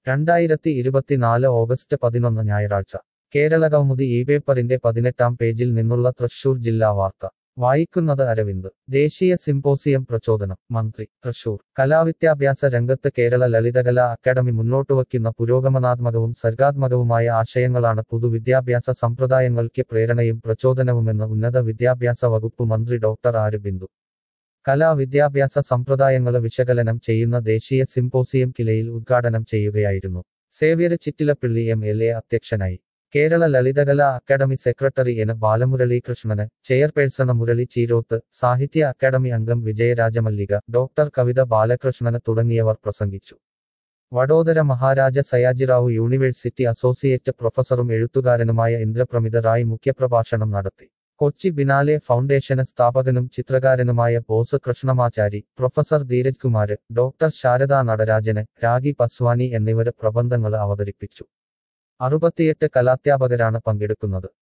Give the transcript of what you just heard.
രണ്ടായിരത്തി ഇരുപത്തിനാല് ഓഗസ്റ്റ് പതിനൊന്ന് ഞായറാഴ്ച കേരളകൗമുദി ഈ പേപ്പറിന്റെ പതിനെട്ടാം പേജിൽ നിന്നുള്ള തൃശൂർ ജില്ലാ വാർത്ത വായിക്കുന്നത് അരവിന്ദ് ദേശീയ സിംപോസിയം പ്രചോദനം മന്ത്രി തൃശൂർ കലാവിദ്യാഭ്യാസ രംഗത്ത് കേരള ലളിതകലാ അക്കാദമി മുന്നോട്ടുവയ്ക്കുന്ന പുരോഗമനാത്മകവും സർഗാത്മകവുമായ ആശയങ്ങളാണ് പൊതുവിദ്യാഭ്യാസ സമ്പ്രദായങ്ങൾക്ക് പ്രേരണയും പ്രചോദനവുമെന്ന് ഉന്നത വിദ്യാഭ്യാസ വകുപ്പ് മന്ത്രി ഡോക്ടർ ആര് ബിന്ദു കലാ വിദ്യാഭ്യാസ സമ്പ്രദായങ്ങള് വിശകലനം ചെയ്യുന്ന ദേശീയ സിംപോസിയം കിലയിൽ ഉദ്ഘാടനം ചെയ്യുകയായിരുന്നു Xavier Chittilappilly M L A അധ്യക്ഷനായി Kerala Lalithakala academy secretary N Balamuralikrishnan chairperson Murali Cheeroth Sahitya academy അംഗം വിജയരാജമല്ലിക ഡോക്ടർ കവിത ബാലകൃഷ്ണന് തുടങ്ങിയവർ പ്രസംഗിച്ചു വഡോദര മഹാരാജ സയാജിറാവു യൂണിവേഴ്സിറ്റി അസോസിയേറ്റ് പ്രൊഫസറും എഴുത്തുകാരനുമായ ഇന്ദ്രപ്രമിത റായ് മുഖ്യപ്രഭാഷണം നടത്തി കൊച്ചി ബിനാലെ ഫൗണ്ടേഷന് സ്ഥാപകനും ചിത്രകാരനുമായ ബോസ് കൃഷ്ണമാചാരി പ്രൊഫസർ ധീരജ് കുമാര് ഡോക്ടർ ശാരദാ നടരാജന് രാഗി പസ്വാനി എന്നിവര് പ്രബന്ധങ്ങൾ അവതരിപ്പിച്ചു അറുപത്തിയെട്ട് കലാധ്യാപകരാണ് പങ്കെടുക്കുന്നത്